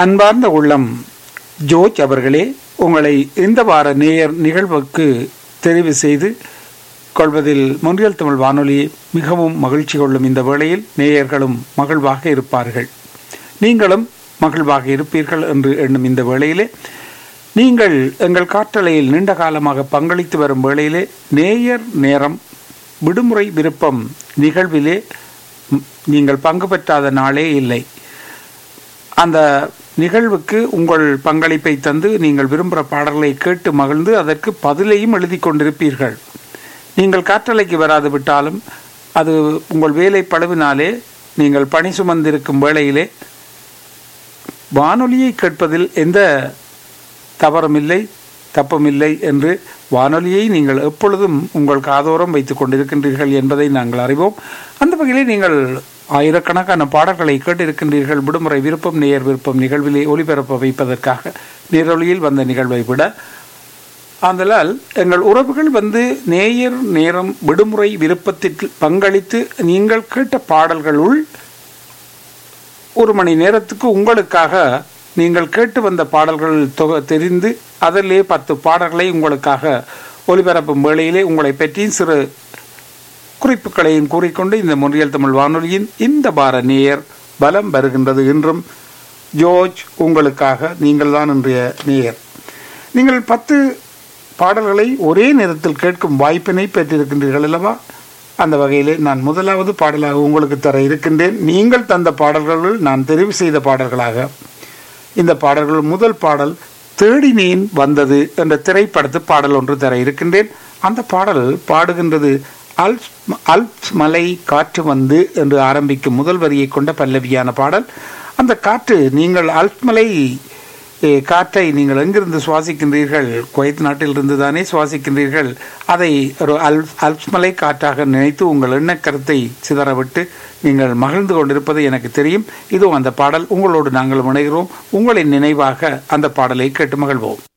அன்பார்ந்த உள்ளம் ஜோர்ஜ் அவர்களே உங்களை இந்த வார நேயர் நிகழ்வுக்கு தெரிவு செய்து கொள்வதில் முன்றியல் தமிழ் வானொலி மிகவும் மகிழ்ச்சி கொள்ளும் இந்த வேளையில் நேயர்களும் மகிழ்வாக இருப்பார்கள் நீங்களும் மகிழ்வாக இருப்பீர்கள் என்று எண்ணும் இந்த வேளையிலே நீங்கள் எங்கள் காற்றலையில் நீண்ட காலமாக பங்களித்து வரும் வேளையிலே நேயர் நேரம் விடுமுறை விருப்பம் நிகழ்விலே ம், நீங்கள் பங்கு பெற்றாத நாளே இல்லை அந்த நிகழ்வுக்கு உங்கள் பங்களிப்பை தந்து நீங்கள் விரும்புகிற பாடல்களை கேட்டு மகிழ்ந்து அதற்கு பதிலையும் எழுதி கொண்டிருப்பீர்கள் நீங்கள் காற்றலைக்கு வராது விட்டாலும் அது உங்கள் வேலை பழுவினாலே நீங்கள் பணி சுமந்திருக்கும் வேளையிலே வானொலியை கேட்பதில் எந்த தவறுமில்லை தப்பமில்லை என்று வானொலியை நீங்கள் எப்பொழுதும் உங்கள் காதோரம் வைத்துக் கொண்டிருக்கின்றீர்கள் என்பதை நாங்கள் அறிவோம் அந்த வகையிலே நீங்கள் ஆயிரக்கணக்கான பாடல்களை கேட்டிருக்கின்றீர்கள் விடுமுறை விருப்பம் நேயர் விருப்பம் நிகழ்விலே ஒளிபரப்ப வைப்பதற்காக நேரொலியில் வந்த நிகழ்வை விட ஆதலால் எங்கள் உறவுகள் வந்து நேயர் நேரம் விடுமுறை விருப்பத்திற்கு பங்களித்து நீங்கள் கேட்ட பாடல்களுள் ஒரு மணி நேரத்துக்கு உங்களுக்காக நீங்கள் கேட்டு வந்த பாடல்கள் தொகை தெரிந்து அதிலே பத்து பாடல்களை உங்களுக்காக ஒலிபரப்பும் வேளையிலே உங்களை பற்றி சிறு குறிப்புகளையும் கூறிக்கொண்டு இந்த முன்றியல் தமிழ் வானொலியின் இந்த வார நேயர் பலம் வருகின்றது என்றும் ஜோர்ஜ் உங்களுக்காக நீங்கள் தான் இன்றைய நேயர் நீங்கள் பத்து பாடல்களை ஒரே நேரத்தில் கேட்கும் வாய்ப்பினை பெற்றிருக்கின்றீர்கள் அல்லவா அந்த வகையிலே நான் முதலாவது பாடலாக உங்களுக்கு தர இருக்கின்றேன் நீங்கள் தந்த பாடல்களில் நான் தெரிவு செய்த பாடல்களாக இந்த பாடல்கள் முதல் பாடல் தேடினேன் வந்தது என்ற திரைப்படத்து பாடல் ஒன்று தர இருக்கின்றேன் அந்த பாடல் பாடுகின்றது அல்ப்ஸ் அல்ப்ஸ் மலை காற்று வந்து என்று ஆரம்பிக்கும் முதல் வரியை கொண்ட பல்லவியான பாடல் அந்த காற்று நீங்கள் அல்ப்ஸ் மலை ஏ, காற்றை நீங்கள் எங்கிருந்து சுவாசிக்கின்றீர்கள் குவைத் நாட்டிலிருந்து தானே சுவாசிக்கின்றீர்கள் அதை ஒரு அல் அல்ப்ஸ் மலை காற்றாக நினைத்து உங்கள் எண்ண கருத்தை சிதறவிட்டு நீங்கள் மகிழ்ந்து கொண்டிருப்பது எனக்கு தெரியும் இதோ அந்த பாடல் உங்களோடு நாங்கள் இணைகிறோம் உங்களின் நினைவாக அந்த பாடலை கேட்டு மகிழ்வோம்